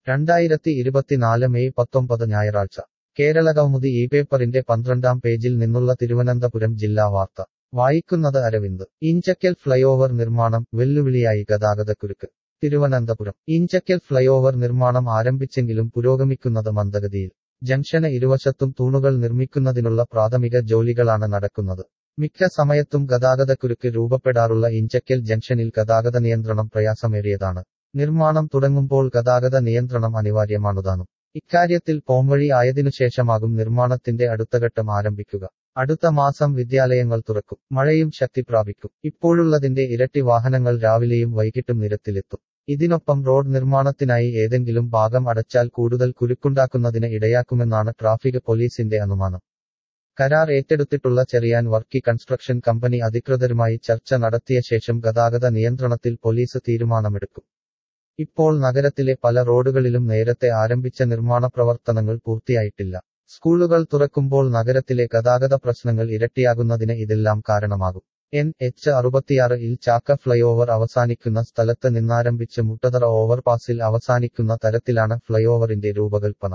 രണ്ടായിരത്തി ഇരുപത്തിനാല് മെയ് പത്തൊമ്പത് ഞായറാഴ്ച കേരളകൗമുദി ഈ പേപ്പറിന്റെ പന്ത്രണ്ടാം പേജിൽ നിന്നുള്ള തിരുവനന്തപുരം ജില്ലാ വാർത്ത വായിക്കുന്നത് അരവിന്ദ് ഇഞ്ചക്കൽ ഫ്ലൈഓവർ നിർമ്മാണം വെല്ലുവിളിയായി ഗതാഗതക്കുരുക്ക് തിരുവനന്തപുരം ഇഞ്ചക്കൽ ഫ്ലൈഓവർ നിർമ്മാണം ആരംഭിച്ചെങ്കിലും പുരോഗമിക്കുന്നത് മന്ദഗതിയിൽ ജംഗ്ഷന് ഇരുവശത്തും തൂണുകൾ നിർമ്മിക്കുന്നതിനുള്ള പ്രാഥമിക ജോലികളാണ് നടക്കുന്നത് മിക്ക സമയത്തും ഗതാഗതക്കുരുക്ക് രൂപപ്പെടാറുള്ള ഇഞ്ചക്കൽ ജംഗ്ഷനിൽ ഗതാഗത നിയന്ത്രണം പ്രയാസമേറിയതാണ് നിർമ്മാണം തുടങ്ങുമ്പോൾ ഗതാഗത നിയന്ത്രണം അനിവാര്യമാണുതാനും ഇക്കാര്യത്തിൽ പോംവഴി ആയതിനുശേഷമാകും നിർമ്മാണത്തിന്റെ അടുത്തഘട്ടം ആരംഭിക്കുക അടുത്ത മാസം വിദ്യാലയങ്ങൾ തുറക്കും മഴയും ശക്തി പ്രാപിക്കും ഇപ്പോഴുള്ളതിന്റെ ഇരട്ടി വാഹനങ്ങൾ രാവിലെയും വൈകിട്ടും നിരത്തിലെത്തും ഇതിനൊപ്പം റോഡ് നിർമ്മാണത്തിനായി ഏതെങ്കിലും ഭാഗം അടച്ചാൽ കൂടുതൽ കുരുക്കുണ്ടാക്കുന്നതിന് ഇടയാക്കുമെന്നാണ് ട്രാഫിക് പോലീസിന്റെ അനുമാനം കരാർ ഏറ്റെടുത്തിട്ടുള്ള ചെറിയാൻ വർക്കി കൺസ്ട്രക്ഷൻ കമ്പനി അധികൃതരുമായി ചർച്ച നടത്തിയ ശേഷം ഗതാഗത നിയന്ത്രണത്തിൽ പോലീസ് തീരുമാനമെടുക്കും ഇപ്പോൾ നഗരത്തിലെ പല റോഡുകളിലും നേരത്തെ ആരംഭിച്ച നിർമ്മാണ പ്രവർത്തനങ്ങൾ പൂർത്തിയായിട്ടില്ല സ്കൂളുകൾ തുറക്കുമ്പോൾ നഗരത്തിലെ ഗതാഗത പ്രശ്നങ്ങൾ ഇരട്ടിയാകുന്നതിന് ഇതെല്ലാം കാരണമാകും എൻ എച്ച് അറുപത്തിയാറ് ഇൽ ചാക്ക ഫ്ലൈഓവർ അവസാനിക്കുന്ന സ്ഥലത്ത് നിന്നാരംഭിച്ച് മുട്ടതറ ഓവർപാസിൽ അവസാനിക്കുന്ന തരത്തിലാണ് ഫ്ലൈഓവറിന്റെ രൂപകൽപ്പന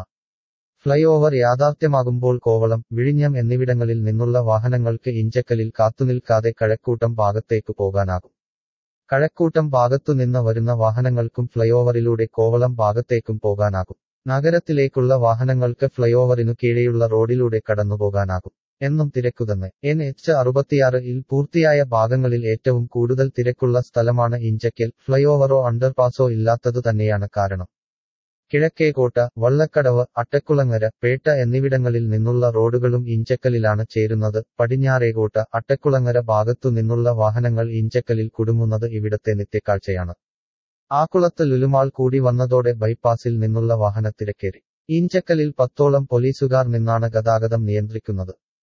ഫ്ലൈഓവർ യാഥാർത്ഥ്യമാകുമ്പോൾ കോവളം വിഴിഞ്ഞം എന്നിവിടങ്ങളിൽ നിന്നുള്ള വാഹനങ്ങൾക്ക് ഇഞ്ചക്കലിൽ കാത്തുനിൽക്കാതെ കഴക്കൂട്ടം ഭാഗത്തേക്ക് പോകാനാകും കഴക്കൂട്ടം ഭാഗത്തുനിന്ന് വരുന്ന വാഹനങ്ങൾക്കും ഫ്ലൈഓവറിലൂടെ കോവളം ഭാഗത്തേക്കും പോകാനാകും നഗരത്തിലേക്കുള്ള വാഹനങ്ങൾക്ക് ഫ്ലൈഓവറിനു കീഴെയുള്ള റോഡിലൂടെ കടന്നുപോകാനാകും എന്നും തിരക്കുതന്നെ എൻ എച്ച് അറുപത്തിയാറ് ഇൽ പൂർത്തിയായ ഭാഗങ്ങളിൽ ഏറ്റവും കൂടുതൽ തിരക്കുള്ള സ്ഥലമാണ് ഇഞ്ചക്കൽ ഫ്ലൈഓവറോ അണ്ടർപാസോ ഇല്ലാത്തതു തന്നെയാണ് കാരണം കിഴക്കേകോട്ട വള്ളക്കടവ് അട്ടക്കുളങ്ങര പേട്ട എന്നിവിടങ്ങളിൽ നിന്നുള്ള റോഡുകളും ഇഞ്ചക്കലിലാണ് ചേരുന്നത് പടിഞ്ഞാറേകോട്ട അട്ടക്കുളങ്ങര ഭാഗത്തു നിന്നുള്ള വാഹനങ്ങൾ ഇഞ്ചക്കലിൽ കുടുങ്ങുന്നത് ഇവിടത്തെ നിത്യക്കാഴ്ചയാണ് ആക്കുളത്ത് ലുലുമാൾ കൂടി വന്നതോടെ ബൈപ്പാസിൽ നിന്നുള്ള വാഹനത്തിരക്കേറി ഇഞ്ചക്കലിൽ പത്തോളം പോലീസുകാർ നിന്നാണ് ഗതാഗതം നിയന്ത്രിക്കുന്നത്